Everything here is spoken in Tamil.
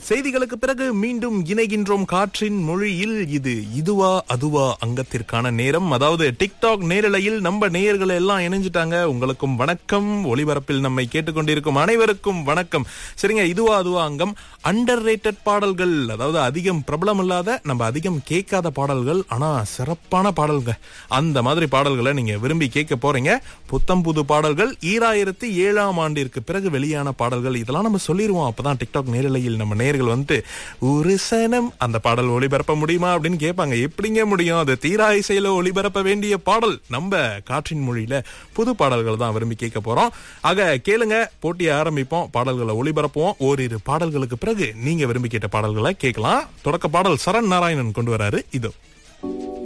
செய்திகளுக்கு பிறகு மீண்டும் இணைகின்றோம் காற்றின் மொழியில் இது இதுவா அதுவா அங்கத்திற்கான நேரம் அதாவது டிக்டாக் நேரலையில் நம்ம நேயர்கள் எல்லாம் இணைஞ்சிட்டாங்க உங்களுக்கும் வணக்கம் ஒளிபரப்பில் நம்மை கேட்டுக்கொண்டிருக்கும் அனைவருக்கும் வணக்கம் சரிங்க இதுவா அதுவா அங்கம் அண்டர் பாடல்கள் அதாவது அதிகம் பிரபலம் இல்லாத நம்ம அதிகம் கேட்காத பாடல்கள் ஆனா சிறப்பான பாடல்கள் அந்த மாதிரி பாடல்களை நீங்க விரும்பி கேட்க போறீங்க புத்தம் புது பாடல்கள் ஈராயிரத்தி ஏழாம் ஆண்டிற்கு பிறகு வெளியான பாடல்கள் இதெல்லாம் நம்ம சொல்லிடுவோம் அப்பதான் டிக்டாக் நேரலையில் நம்ம நேர்கள் வந்துட்டு ஒரு சனம் அந்த பாடல் ஒளிபரப்ப முடியுமா அப்படின்னு கேட்பாங்க எப்படிங்க முடியும் அது தீரா இசையில ஒளிபரப்ப வேண்டிய பாடல் நம்ம காற்றின் மொழியில புது பாடல்கள் தான் விரும்பி கேட்க போறோம் ஆக கேளுங்க போட்டியை ஆரம்பிப்போம் பாடல்களை ஒளிபரப்புவோம் ஓரிரு பாடல்களுக்கு பிறகு நீங்க விரும்பி கேட்ட பாடல்களை கேட்கலாம் தொடக்க பாடல் சரண் நாராயணன் கொண்டு வராரு இதோ